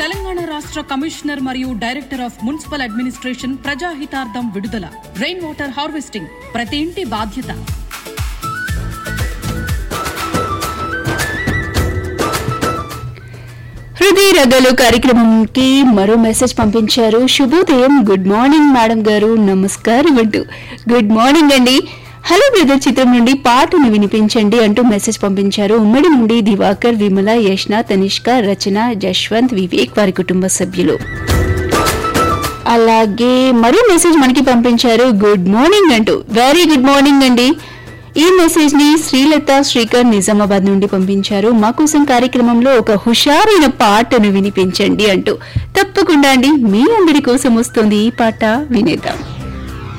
తెలంగాణ రాష్ట్ర కమిషనర్ మరియు director of municipal administration ప్రజాహితార్థం విడుదల రెయిన్ వాటర్ హార్వెస్టింగ్ ప్రతి ఇంటి బాధ్యత హృదయ రగలు కార్యక్రమంకి మరో మెసేజ్ పంపించారు శుభోదయం గుడ్ మార్నింగ్ మేడం గారు నమస్కారం అంటూ గుడ్ మార్నింగ్ అండి హలో బ్రదర్ చిత్రం నుండి పాటను వినిపించండి అంటూ మెసేజ్ పంపించారు ఉమ్మడి నుండి దివాకర్ విమల యష్ణ తనిష్క రచన జశ్వంత్ వివేక్ వారి కుటుంబ సభ్యులు అలాగే మరో మెసేజ్ మనకి పంపించారు గుడ్ మార్నింగ్ అంటూ వెరీ గుడ్ మార్నింగ్ అండి ఈ మెసేజ్ ని శ్రీలత శ్రీకర్ నిజామాబాద్ నుండి పంపించారు మా కోసం కార్యక్రమంలో ఒక హుషారైన పాటను వినిపించండి అంటూ తప్పకుండా అండి మీ అందరి కోసం వస్తుంది ఈ పాట వినేద్దాం